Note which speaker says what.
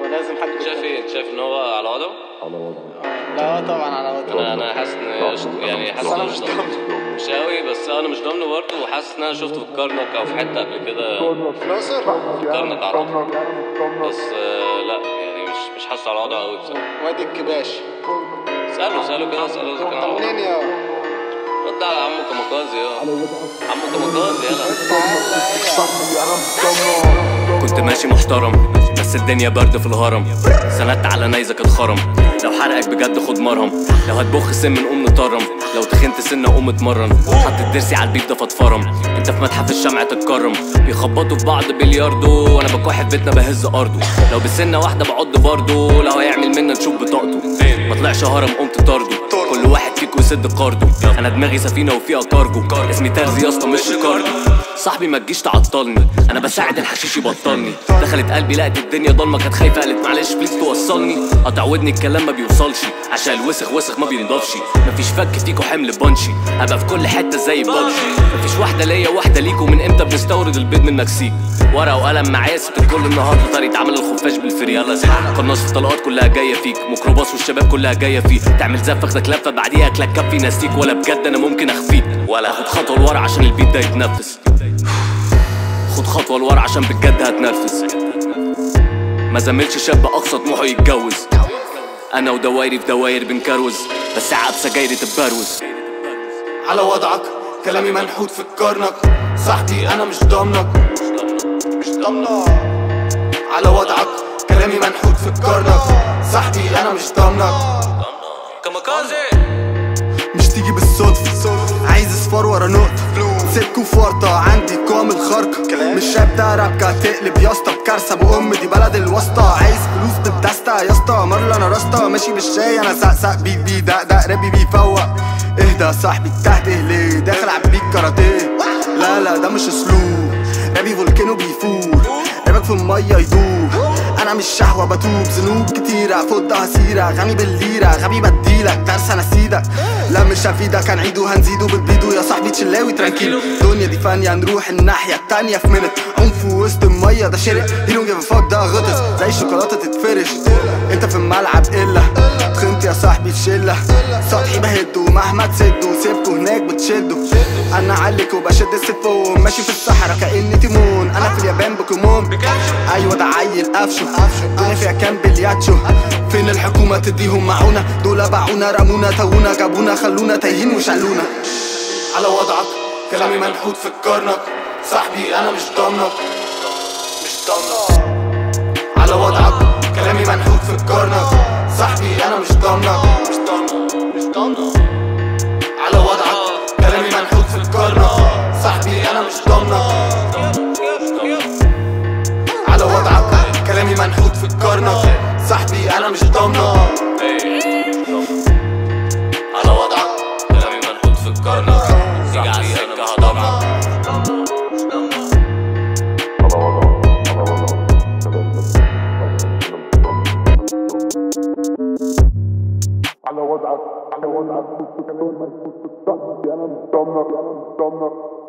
Speaker 1: لازم حد
Speaker 2: انت شايف ايه؟ انت شايف ان هو على وضعه؟
Speaker 1: لا طبعا على وضعه
Speaker 2: انا انا حاسس ان قشط- يعني حاسس
Speaker 1: بس
Speaker 2: ان
Speaker 1: انا
Speaker 2: مش
Speaker 1: مش
Speaker 2: ضامن مش قوي بس انا مش ضامنه برضه وحاسس ان انا شفته في الكرنك او في حته قبل كده
Speaker 1: في الاقصر
Speaker 2: كرنك اعتقد بس آه، لا يعني مش مش حاسه على وضعه قوي بصراحه
Speaker 1: وادي الكباش
Speaker 2: سأله سأله كده سأله اذا كان على وضعه
Speaker 1: منين يا
Speaker 2: رد على عمو كمكازي اه عمو كمكازي يلا كنت ماشي محترم بس الدنيا برد في الهرم سندت على نيزك اتخرم لو حرقك بجد خد مرهم لو هتبخ سم نقوم نطرم لو تخنت سنة قوم اتمرن حطيت ضرسي على البيت ده فاتفرم انت في متحف الشمع تتكرم بيخبطوا في بعض بلياردو وانا بكح في بيتنا بهز ارضه لو بسنة واحدة بعض برضه لو هيعمل منا نشوف بطاقته ما طلعش هرم قمت طارده كل واحد فيكو يسد قارده انا دماغي سفينة وفيها كارجو اسمي ترزي يا اسطى مش ريكاردو صاحبي ما تجيش تعطلني انا بساعد الحشيش يبطلني دخلت قلبي لقت الدنيا ضلمه كانت خايفه قالت معلش بليز توصلني قطع ودني الكلام ما بيوصلش عشان الوسخ وسخ ما بينضفش مفيش فك فيكو حمل بانشي هبقى في كل حته زي بابجي مفيش واحده ليا واحده ليكو من امتى بنستورد البيض من المكسيك ورقه وقلم معايا سبت الكل النهارده طريقه عمل الخفاش بالفري يلا زي قناص في طلقات كلها جايه فيك ميكروباص والشباب كلها جايه فيه تعمل زف اخدك لفه بعديها اكلك كفي ناسيك ولا بجد انا ممكن اخفيك ولا اخد خطوه لورا عشان البيت ده يتنفس خد خطوة لورا عشان بجد هتنرفز ما زملش شاب أقصى طموحه يتجوز أنا ودوايري في دواير بنكروز بس عاب سجايري تتبروز
Speaker 3: على وضعك كلامي منحوت في الكرنك صاحبي انا مش ضامنك
Speaker 1: مش ضامنه
Speaker 3: على وضعك كلامي منحوت في الكرنك صاحبي انا مش ضامنك
Speaker 2: كاميكازي
Speaker 3: مش تيجي بالصدفة عايز اصفار ورا نقطة سيبكوا في ورطة عندي كامل خرقة مش شاب ده ربكة تقلب يا اسطى بكارثة بأم دي بلد الواسطة عايز فلوس بتستا يا اسطى مرة انا راسطة ماشي بالشاي انا سقسق بيك بي دقدق ربي بيفوق اهدى يا صاحبي تهته ليه داخل عبيك كاراتيه لا لا ده مش اسلوب ربي فولكانو بيفور ربك في المية يدوب انا مش شهوة بتوب ذنوب كتيرة فضها سيرة غني بالليرة غبي بديلك درس انا سيدك لا مش هفيدك هنعيده هنزيده بتبيدو يا صاحبي تشلاوي ترانكيلو الدنيا دي فانية نروح الناحية التانية في منت عنف وسط المية ده شرق هيرو جيف فاك ده غطس زي الشوكولاتة تتفرش انت في الملعب قلة تخنت يا صاحبي في شلة سطحي بهده مهما تسده سيبكوا هناك بتشدوا انا عليك وبشد السيفون ماشي في الصحراء كاني تيمون انا في اليابان بوكيمون ايوه ده عيل قفشه الدنيا فيها كام بلياتشو فين الحكومة تديهم معونة دول باعونا رمونا تونا جابونا خلونا تايهين وشالونا على وضعك كلامي منحوت في الكرنك صاحبي انا مش ضامنك مش ضامنك على وضعك كلامي منحوت في الكرنك صاحبي انا مش ضامنك مش ضامنك مش ضامنك على وضعك كلامي منحوت في الكرنك صاحبي انا مش ضامنك على وضعك كلامي منحوت في الكرنك صاحبي انا مش ضامنك
Speaker 2: على وضعك كلامي منحوت في الكرنك تيجي على السكة هضمك
Speaker 4: على وضعك على وضعك كنت كمان ما كنت صاحبي انا مش ضامنك انا مش ضامنك